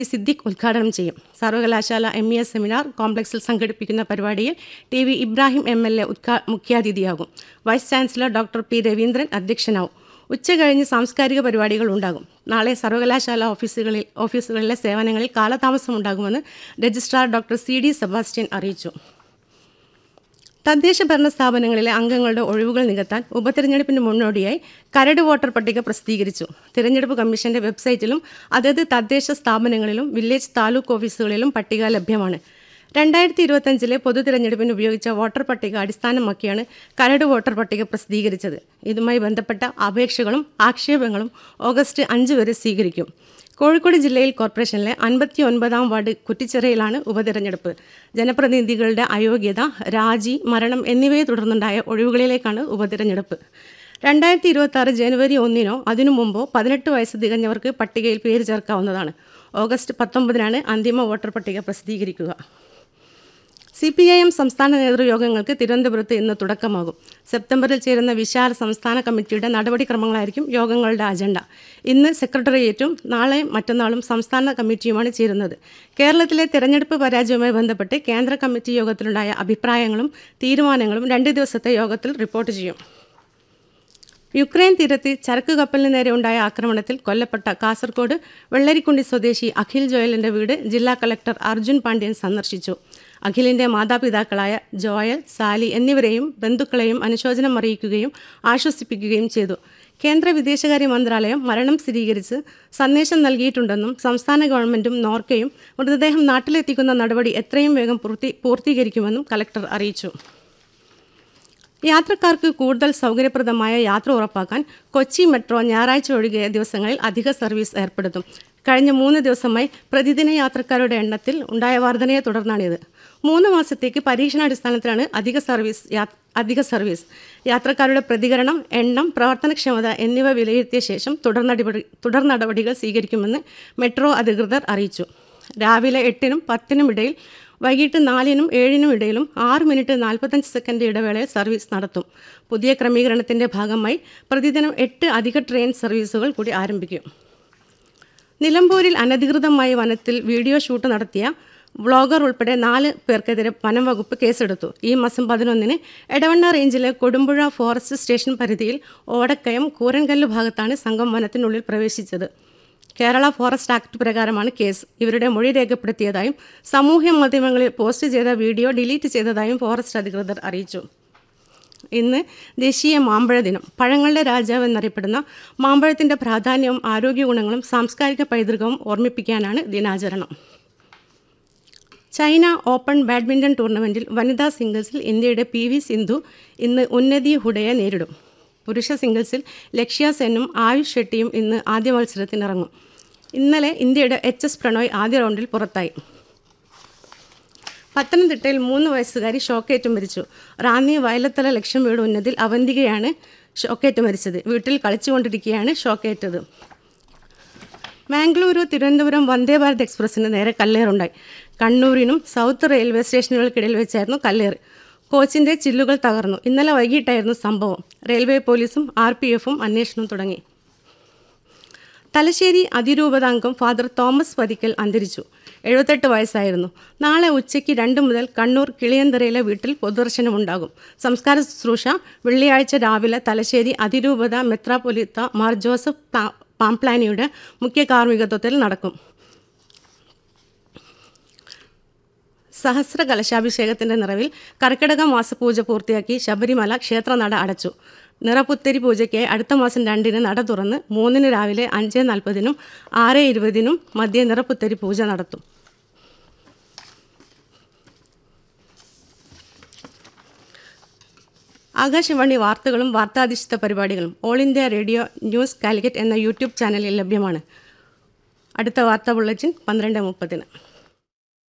സിദ്ദിഖ് ഉദ്ഘാടനം ചെയ്യും സർവകലാശാല എം ഇ എസ് സെമിനാർ കോംപ്ലക്സിൽ സംഘടിപ്പിക്കുന്ന പരിപാടിയിൽ T V Ibrahim M L A ഉദ്ഘാ മുഖ്യാതിഥിയാകും vice chancellor doctor P Raveendran അധ്യക്ഷനാവും ഉച്ച കഴിഞ്ഞ് സാംസ്കാരിക പരിപാടികൾ ഉണ്ടാകും നാളെ സർവകലാശാല ഓഫീസുകളിൽ ഓഫീസുകളിലെ സേവനങ്ങളിൽ കാലതാമസം ഉണ്ടാകുമെന്ന് registrar doctor C D Sebastian അറിയിച്ചു തദ്ദേശ ഭരണ സ്ഥാപനങ്ങളിലെ അംഗങ്ങളുടെ ഒഴിവുകൾ നികത്താൻ ഉപതെരഞ്ഞെടുപ്പിന് മുന്നോടിയായി കരട് വോട്ടർ പട്ടിക പ്രസിദ്ധീകരിച്ചു തിരഞ്ഞെടുപ്പ് കമ്മീഷന്റെ വെബ്സൈറ്റിലും അതത് തദ്ദേശ സ്ഥാപനങ്ങളിലും വില്ലേജ് താലൂക്ക് ഓഫീസുകളിലും പട്ടിക ലഭ്യമാണ് രണ്ടായിരത്തി ഇരുപത്തഞ്ചിലെ പൊതു തിരഞ്ഞെടുപ്പിന് ഉപയോഗിച്ച വോട്ടർ പട്ടിക അടിസ്ഥാനമാക്കിയാണ് കരട് വോട്ടർ പട്ടിക പ്രസിദ്ധീകരിച്ചത് ഇതുമായി ബന്ധപ്പെട്ട അപേക്ഷകളും ആക്ഷേപങ്ങളും ഓഗസ്റ്റ് അഞ്ച് വരെ സ്വീകരിക്കും കോഴിക്കോട് ജില്ലയിൽ കോർപ്പറേഷനിലെ അൻപത്തി ഒൻപതാം വാർഡ് കുറ്റിച്ചിറയിലാണ് ഉപതെരഞ്ഞെടുപ്പ് ജനപ്രതിനിധികളുടെ അയോഗ്യത രാജി മരണം എന്നിവയെ തുടർന്നുണ്ടായ ഒഴിവുകളിലേക്കാണ് ഉപതെരഞ്ഞെടുപ്പ് രണ്ടായിരത്തി ഇരുപത്തി ആറ് ജനുവരി ഒന്നിനോ അതിനു മുമ്പോ പതിനെട്ട് വയസ്സ് തികഞ്ഞവർക്ക് പട്ടികയിൽ പേര് ചേർക്കാവുന്നതാണ് ഓഗസ്റ്റ് പത്തൊമ്പതിനാണ് അന്തിമ വോട്ടർ പട്ടിക പ്രസിദ്ധീകരിക്കുക സി പി ഐ എം സംസ്ഥാന നേതൃയോഗങ്ങൾക്ക് തിരുവനന്തപുരത്ത് ഇന്ന് തുടക്കമാകും സെപ്റ്റംബറിൽ ചേരുന്ന വിശാൽ സംസ്ഥാന കമ്മിറ്റിയുടെ നടപടിക്രമങ്ങളായിരിക്കും യോഗങ്ങളുടെ അജണ്ട ഇന്ന് സെക്രട്ടേറിയറ്റും നാളെ മറ്റന്നാളും സംസ്ഥാന കമ്മിറ്റിയുമാണ് ചേരുന്നത് കേരളത്തിലെ തെരഞ്ഞെടുപ്പ് പരാജയവുമായി ബന്ധപ്പെട്ട് കേന്ദ്ര കമ്മിറ്റി യോഗത്തിലുണ്ടായ അഭിപ്രായങ്ങളും തീരുമാനങ്ങളും രണ്ട് ദിവസത്തെ യോഗത്തിൽ റിപ്പോർട്ട് ചെയ്യും യുക്രൈൻ തീരത്ത് ചരക്ക് കപ്പലിന് നേരെ ഉണ്ടായ ആക്രമണത്തിൽ കൊല്ലപ്പെട്ട കാസർഗോഡ് വെള്ളരിക്കുണ്ടി സ്വദേശി അഖിൽ ജോയലിന്റെ വീട് ജില്ലാ കളക്ടർ അർജുൻ പാണ്ഡ്യൻ സന്ദർശിച്ചു അഖിലിന്റെ മാതാപിതാക്കളായ ജോയൽ സാലി എന്നിവരെയും ബന്ധുക്കളെയും അനുശോചനം അറിയിക്കുകയും ആശ്വസിപ്പിക്കുകയും ചെയ്തു കേന്ദ്ര വിദേശകാര്യ മന്ത്രാലയം മരണം സ്ഥിരീകരിച്ച് സന്ദേശം നൽകിയിട്ടുണ്ടെന്നും സംസ്ഥാന ഗവൺമെന്റും നോർക്കയും മൃതദേഹം നാട്ടിലെത്തിക്കുന്ന നടപടി എത്രയും വേഗം പൂർത്തി പൂർത്തീകരിക്കുമെന്നും കലക്ടർ അറിയിച്ചു യാത്രക്കാർക്ക് കൂടുതൽ സൗകര്യപ്രദമായ യാത്ര ഉറപ്പാക്കാൻ കൊച്ചി മെട്രോ ഞായറാഴ്ച ഒഴികെ ദിവസങ്ങളിൽ അധിക സർവീസ് ഏർപ്പെടുത്തും കഴിഞ്ഞ മൂന്ന് ദിവസമായി പ്രതിദിന യാത്രക്കാരുടെ എണ്ണത്തിൽ ഉണ്ടായ വർധനയെ തുടർന്നാണിത് മൂന്ന് മാസത്തേക്ക് പരീക്ഷണാടിസ്ഥാനത്തിലാണ് അധിക സർവീസ് യാ- അധിക സർവീസ് യാത്രക്കാരുടെ പ്രതികരണം എണ്ണം പ്രവർത്തനക്ഷമത എന്നിവ വിലയിരുത്തിയ ശേഷം തുടർ നടപടി തുടർ നടപടികൾ സ്വീകരിക്കുമെന്ന് മെട്രോ അധികൃതർ അറിയിച്ചു രാവിലെ എട്ടിനും പത്തിനും ഇടയിൽ വൈകിട്ട് നാലിനും ഏഴിനും ഇടയിലും ആറ് മിനിറ്റ് നാൽപ്പത്തഞ്ച് സെക്കൻഡ് ഇടവേളയിൽ സർവീസ് നടത്തും പുതിയ ക്രമീകരണത്തിന്റെ ഭാഗമായി പ്രതിദിനം എട്ട് അധിക ട്രെയിൻ സർവീസുകൾ കൂടി ആരംഭിക്കും നിലമ്പൂരിൽ അനധികൃതമായി വനത്തിൽ വീഡിയോ ഷൂട്ട് നടത്തിയ വ്ളോഗർ ഉൾപ്പെടെ നാല് പേർക്കെതിരെ വനം വകുപ്പ് കേസെടുത്തു ഈ മാസം പതിനൊന്നിന് എടവണ്ണ റേഞ്ചിലെ കൊടുമ്പുഴ ഫോറസ്റ്റ് സ്റ്റേഷൻ പരിധിയിൽ ഓടക്കയം കൂരൻകല്ല് ഭാഗത്താണ് സംഘം വനത്തിനുള്ളിൽ പ്രവേശിച്ചത് കേരള ഫോറസ്റ്റ് ആക്ട് പ്രകാരമാണ് കേസ് ഇവരുടെ മൊഴി രേഖപ്പെടുത്തിയതായും സാമൂഹ്യ മാധ്യമങ്ങളിൽ പോസ്റ്റ് ചെയ്ത വീഡിയോ ഡിലീറ്റ് ചെയ്തതായും ഫോറസ്റ്റ് അധികൃതർ അറിയിച്ചു ഇന്ന് ദേശീയ മാമ്പഴ ദിനം പഴങ്ങളുടെ രാജാവ് എന്നറിയപ്പെടുന്ന മാമ്പഴത്തിൻ്റെ പ്രാധാന്യവും ആരോഗ്യ ഗുണങ്ങളും സാംസ്കാരിക പൈതൃകവും ഓർമ്മിപ്പിക്കാനാണ് ദിനാചരണം ചൈന ഓപ്പൺ ബാഡ്മിൻ്റൺ ടൂർണമെൻറ്റിൽ വനിതാ സിംഗിൾസിൽ ഇന്ത്യയുടെ പി വി സിന്ധു ഇന്ന് ഉന്നതി ഹുഡയെ നേരിടും പുരുഷ സിംഗിൾസിൽ ലക്ഷ്യ സെന്നും ആയുഷ് ഷെട്ടിയും ഇന്ന് ആദ്യ മത്സരത്തിനിറങ്ങും ഇന്നലെ ഇന്ത്യയുടെ എച്ച് എസ് പ്രണോയ് ആദ്യ റൗണ്ടിൽ പുറത്തായി പത്തനംതിട്ടയിൽ മൂന്ന് വയസ്സുകാരി ഷോക്കേറ്റ് മരിച്ചു റാന്നി വയലത്തല ലക്ഷം വീട് ഉന്നതിൽ അവന്തികയാണ് ഷോക്കേറ്റ് മരിച്ചത് വീട്ടിൽ കളിച്ചുകൊണ്ടിരിക്കുകയാണ് ഷോക്കേറ്റത് മാംഗ്ലൂരു തിരുവനന്തപുരം വന്ദേ ഭാരത് എക്സ്പ്രസിന് നേരെ കല്ലേറുണ്ടായി കണ്ണൂരിനും സൗത്ത് റെയിൽവേ സ്റ്റേഷനുകൾക്കിടയിൽ വെച്ചായിരുന്നു കല്ലേറ് കോച്ചിന്റെ ചില്ലുകൾ തകർന്നു ഇന്നലെ വൈകിട്ടായിരുന്നു സംഭവം റെയിൽവേ പോലീസും ആർ പി എഫും അന്വേഷണം തുടങ്ങി തലശ്ശേരി അതിരൂപതാംഗം ഫാദർ തോമസ് പതിക്കൽ അന്തരിച്ചു എഴുപത്തെട്ട് വയസ്സായിരുന്നു നാളെ ഉച്ചയ്ക്ക് രണ്ട് മുതൽ കണ്ണൂർ കിളിയന്തറയിലെ വീട്ടിൽ പൊതുദർശനമുണ്ടാകും സംസ്കാര ശുശ്രൂഷ വെള്ളിയാഴ്ച രാവിലെ തലശ്ശേരി അതിരൂപത മെത്രാപൊലിത്ത മാർ ജോസഫ് പാ- പാംപ്ലാനിയുടെ മുഖ്യ കാർമ്മികത്വത്തിൽ നടക്കും സഹസ്ര കലശാഭിഷേകത്തിന്റെ നിറവിൽ കർക്കിടക മാസപൂജ പൂർത്തിയാക്കി ശബരിമല ക്ഷേത്രനട അടച്ചു നിറപുത്തരി പൂജയ്ക്ക് അടുത്ത മാസം രണ്ടിന് നട തുറന്ന് മൂന്നിന് രാവിലെ അഞ്ച് നാൽപ്പതിനും ആറ് ഇരുപതിനും മധ്യ നിറപുത്തരി പൂജ നടത്തും ആകാശവാണി വാർത്തകളും വാർത്താധിഷ്ഠിത പരിപാടികളും All India Radio news Calicut എന്ന യൂട്യൂബ് ചാനലിൽ ലഭ്യമാണ് അടുത്ത വാർത്താ ബുള്ളറ്റിൻ പന്ത്രണ്ട് മുപ്പതിന്